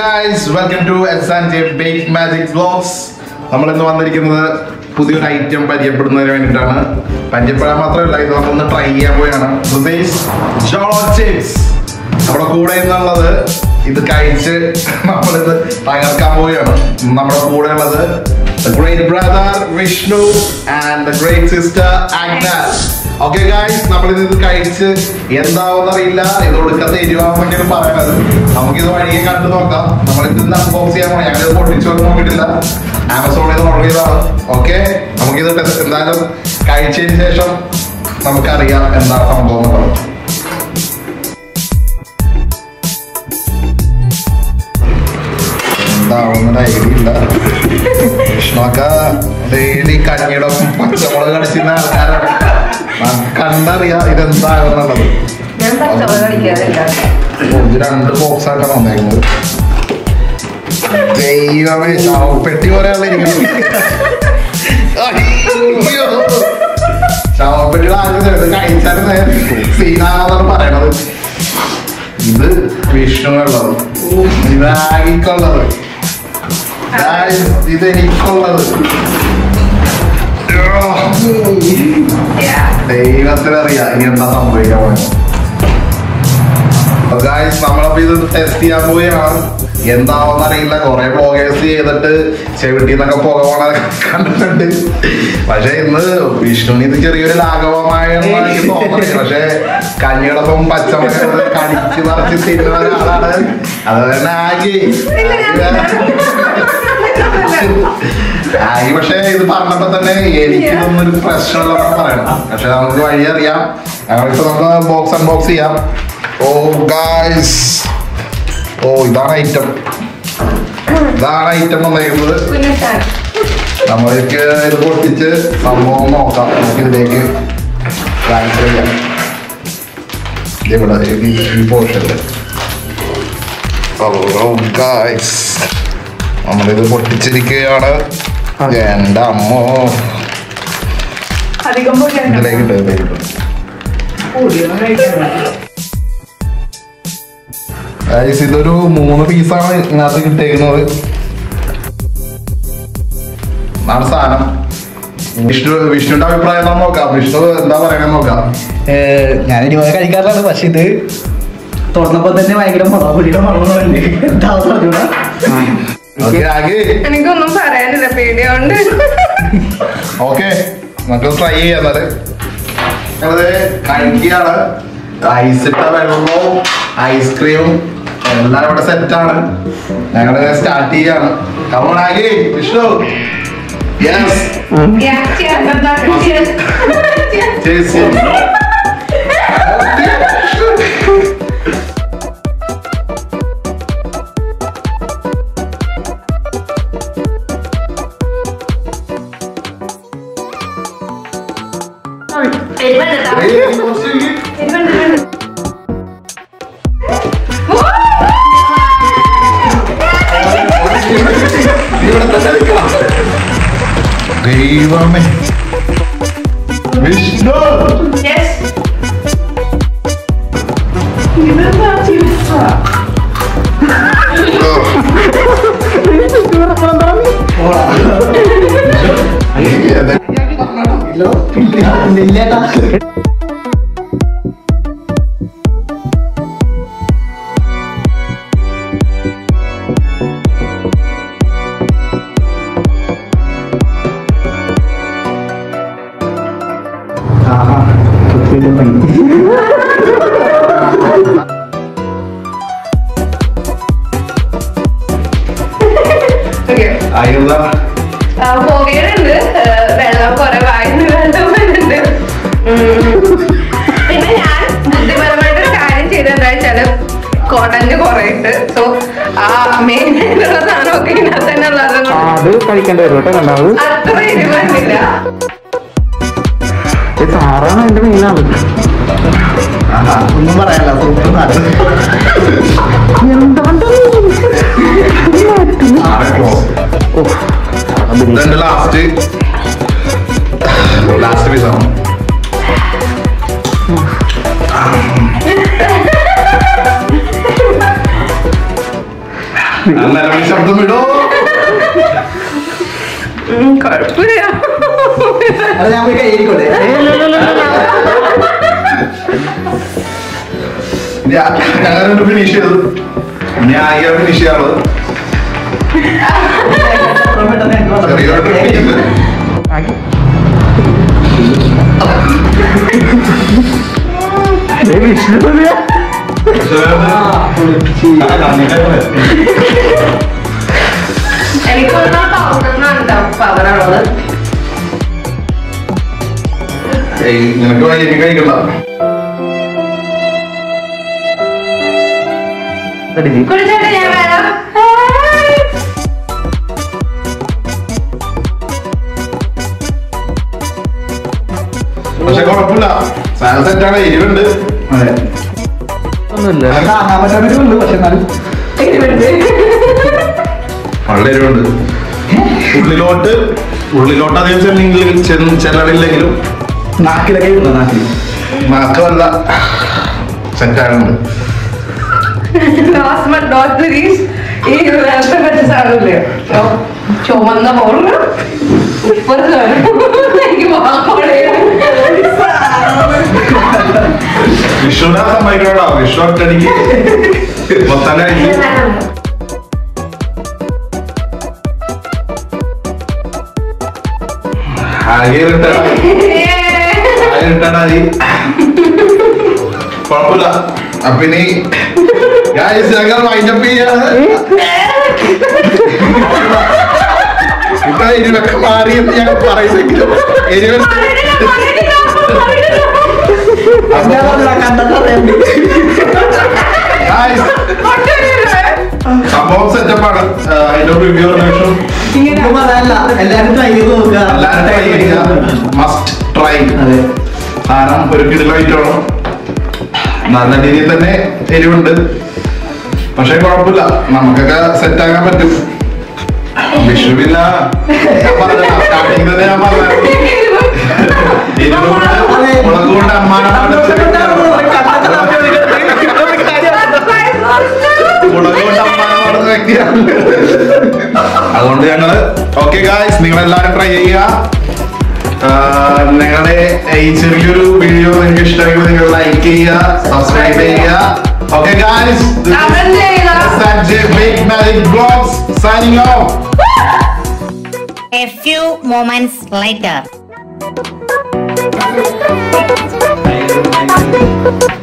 Guys welcome to S and Bake Magic Blogs നമ്മൾ ഇന്ന് വന്നിരിക്കുന്നത് പുതിയൊരു ഐറ്റം പരിചയപ്പെടുന്നതിന് വേണ്ടിയിട്ടാണ് പരിചയപ്പെടാൻ മാത്രമല്ല ഇത് നമ്മളൊന്ന് ട്രൈ ചെയ്യാൻ പോയാണ് ജോളോ ചിപ്സ് നമ്മുടെ കൂടെ എന്നുള്ളത് ഇത് കഴിച്ച് നമ്മളിത് തകർക്കാൻ പോവുകയാണ് നമ്മുടെ കൂടെ ഉള്ളത് great brother Vishnu and the great sister Agnes okay guys നമ്മളിത് ഇത് കഴിച്ച് എന്താവെന്ന് അറിയില്ല ഇത് ഒടുക്കത്തെ എരിവാന്നൊക്കെയാണ് പറയണത് നമുക്കിത് വഴിയെ കണ്ടു നോക്കാം നമ്മളിത് ഇന്ന് അൺബോക്സ് ചെയ്യാൻ പോകണം ഞങ്ങളിത് പൊട്ടിച്ചൊന്നും നോക്കിയിട്ടില്ല ആമസോണിൽ നിന്ന് ഓർഡർ ചെയ്തതാണ് ഓക്കെ നമുക്കിത് ടെസ്റ്റ് എന്തായാലും കഴിച്ചതിന് ശേഷം നമുക്കറിയാം എന്താണ് സംഭവം എന്നുള്ളത് എന്താവുന്ന ഐഡിയ ഇല്ല കൃഷ്ണക്ക ഡെയിലി കഞ്ഞിയുടെ പച്ചമുളക് കടിച്ചിരുന്ന ആൾക്കാരാണ് നമുക്ക് കണ്ടറിയാം ഇതെന്താകുന്നുള്ളത് ഞാൻ പച്ചമുളക് കളിക്കാറില്ല ഇത് രണ്ട് ബോക്സ് ആയിട്ടാണ് വന്നേക്കുന്നത് ദൈവമേ ശവപ്പെട്ടി പോലെയുള്ള ശവപ്പെട്ടിയുടെ ആദ്യം ഇത് കഴിച്ചാലും സീനാണെന്നാണ് പറയണത് ഇത് വിഷ്ണുവുള്ളത് ഇത് ആകിക്കുള്ളത് Guys, ഇത് എനിക്കുള്ളത് ദൈവത്തിനറിയാം ഇനി എന്താ സംഭവിക്കാൻ പോകുന്നത് ഗായ്സ് നമ്മളപ്പോ ഇത് ടെസ്റ്റ് ചെയ്യാൻ പോവുകയാണ് എന്താവെന്ന് അറിയില്ല കുറെ ബ്ലോഗേഴ്സ് ചെയ്തിട്ട് ചെവിട്ടി നിന്നൊക്കെ പുക പോണ കണ്ടിട്ടുണ്ട് പക്ഷെ ഇന്ന് വിഷ്ണുവിന് ഇത് ചെറിയൊരു ലാഘവമായ എനിക്ക് തോന്നുന്നത് പക്ഷെ കഞ്ഞിയോടൊപ്പം പച്ചമുളക് കടിച്ച് നിറച്ച് തിന്നുന്ന ഒരാളാണ് അത് തന്നെ ആകി ആകി പക്ഷെ ഇത് പറഞ്ഞപ്പോ തന്നെ എനിക്കിതൊന്നും ഒരു പ്രശ്നമുള്ളതെന്ന് പറയണം പക്ഷെ നമുക്ക് വഴി അറിയാം ഞങ്ങളിപ്പോ നമുക്ക് ബോക്സ് അൺബോക്സ് ചെയ്യാം ഓ ഗായ്സ് ഓ ഇതാണ് ഐറ്റം ഇതാണ് ഐറ്റം വന്നേക്കുന്നത് പിന്നെ ഞാൻ നമ്മൾക്ക് ഇത് പൊട്ടിച്ച് സംഭവം നോക്കാം നമുക്ക് ഇതിലേക്ക് ട്രാൻസ്ഫർ ചെയ്യാം ഇവിടെ ഈ- ഈ പോർഷനിൽ ഓ ഗായ്സ് നമ്മളിത് പൊട്ടിച്ചിരിക്കുകയാണ് എൻ്റെ അമ്മോ അധികം പോലെയാണ് ഇതിലേക്ക് ഇട്ട് ഇതിലേക്ക് ഇട്ട് ഗായ്സ് ഇതൊരു മൂന്ന് പീസാണ് ഇതിനകത്ത് കിട്ടേക്കുന്നത് ആണ് സാധനം വിഷ്ണു വിഷ്ണുവിന്റെ അഭിപ്രായം എന്താ നോക്കാം വിഷ്ണു എന്താ പറയണെന്ന് നോക്കാം ഞാൻ ഇതുപോലെ കഴിക്കാറിലാണ് പക്ഷെ ഇത് തുറന്നപ്പോ തന്നെ ഭയങ്കര മുളകുപൊടിയുടെ മണമുണ്ട് എന്താ പറഞ്ഞൂടാ ഓക്കെ ആകെ എനിക്കൊന്നും പറയാനില്ല പേടിയോണ്ട് ഓക്കെ നമുക്ക് ട്രൈ ചെയ്യാം എന്നാല് ഞങ്ങളത് കഴിക്കുകയാണ് ഐസ് ഇട്ട വെള്ളവും ഐസ്ക്രീമും എല്ലാം ഇവിടെ സെറ്റാണ് ഞങ്ങള് സ്റ്റാർട്ട് ചെയ്യാണ് കമോണാകി Vishnu yes Yeah, cheers. Cheers. Cheers. ചേച്ചി എരിവുണ്ട് ട്ടോ. എരിവുണ്ട്, എരിവുണ്ട്. ദൈവമേ വിഷ്ണു Yes. ഇതെന്താ chips ആ? Okay. അയ്യല്ല ആ, പുകയുണ്ട് ആ, വെള്ളം കുറെ വായുന്ന വെള്ളം വരുന്നുണ്ട് ഉം. പിന്നെ ഞാൻ ബുദ്ധിപരമായിട്ട് ഒരു കാര്യം ചെയ്തെന്താ വെച്ചാല് കോട്ടന്റെ കുറെ ഉണ്ട് സോ ആ മെയിൻ ആയിട്ടുള്ള സാധനമൊക്കെ ഇതിനകത്ത് തന്നെ ഉള്ളത് അത് കഴിക്കേണ്ടി വരും കേട്ടോ രണ്ടാമത് അത്ര എരിവരുന്നില്ല സാറാണ് എന്റെ മെയിനാണ് ഒന്നും പറയാല്ല ഇതെന്റെ ലാസ്റ്റ് ലാസ്റ്റ് പീസാണ് അന്നേരം ശബ്ദം വിടോ ഉം, കുഴപ്പമില്ല അത് ഞാൻ പോയി കൈയിരിക്കോട്ടെ ഞങ്ങളുടെ ഫിനിഷ് ചെയ്തു ഞാൻ ഫിനിഷ് ചെയ്യാറുള്ളത് ചെറിയൊരു trick ഉണ്ട്. എനിക്ക് തോന്നുന്ന പവറുള്ളത് ഏയ്, നിനക്ക് വയ്യ, എനിക്ക് കഴിക്കണ്ട കുടിച്ചോട്ടെ ഞാൻ വേണം പക്ഷെ കുഴപ്പമില്ല സാധനം സെറ്റാണ് എരിവുണ്ട് അതെ ഒന്നുമില്ല അത് താങ്ങാൻ പറ്റാത്തൊരു പക്ഷെ എന്നാലും വളരെ എരിവുണ്ട് ഉള്ളിലോട്ട് ഉള്ളിലോട്ട് അധികം ചെല്ലെങ്കിൽ ചെന്ന് ചെല്ലണില്ലെങ്കിലും നാക്കിലൊക്കെ ഉണ്ടോ നാക്കിൽ മാത്രമല്ല സെറ്റാകുന്നുണ്ട് last but not the least ഈ നേരത്തെ വെച്ച സാധനമില്ലേ ഓ, ചുമന്ന ബോളിന് ഉപ്പത് എനിക്ക് വാക്കോടെ വിഷുവിനെ സമ്മതിക്കണോ വിഷു ഒറ്റടിക്ക് മൊത്തം കഴിക്കും ആകെ ഇരട്ടടാ. ആകെ ഇരട്ടടാ നീ. കുഴപ്പമില്ല അപ്പൊ ഇനി guys, ഞങ്ങൾ വൈൻഡപ്പ് ചെയ്യാണ് ഇപ്പൊ എരിവൊക്കെ മാറിയെന്ന് ഞാൻ പറയുന്നെങ്കിലും എരിവ് Guys, സംഭവം സെറ്റപ്പാണ് അതിന്റെ റിവ്യൂ ശേഷം എല്ലാരും ട്രൈ ചെയ്ത് നോക്കുക എല്ലാവരും ട്രൈ ചെയ്യുക മസ്റ്റ് ട്രൈ അതെ സാധനം ഒരു കിടിലായിട്ടാണ് നല്ല രീതിയിൽ തന്നെ എരിവുണ്ട് പക്ഷെ കുഴപ്പമില്ല നമുക്കൊക്കെ സെറ്റ് ആക്കാൻ പറ്റും വിഷുവില്ല ഞാൻ പറഞ്ഞതാ, starting തന്നെ ഞാൻ പറഞ്ഞ എരിവുകൊണ്ട് മുളക് കൊണ്ട് അമ്മാനാണ് മുളക് കൊണ്ട് അമ്മാനാണ് വ്യക്തിയാണ് അതുകൊണ്ട് ഞങ്ങള് ഓക്കെ ഗായ്സ് നിങ്ങൾ എല്ലാവരും ട്രൈ ചെയ്യുക ആഹ് നിങ്ങളുടെ ഈ ചെറിയൊരു വീഡിയോ നിങ്ങൾക്ക് ഇഷ്ടമെങ്കിൽ നിങ്ങൾ ലൈക്ക് ചെയ്യുക സബ്സ്ക്രൈബ് ചെയ്യുക ഓക്കെ ഗായ്സ് Comment ചെയ്യുക. Big magic blogs signing off A few moments later.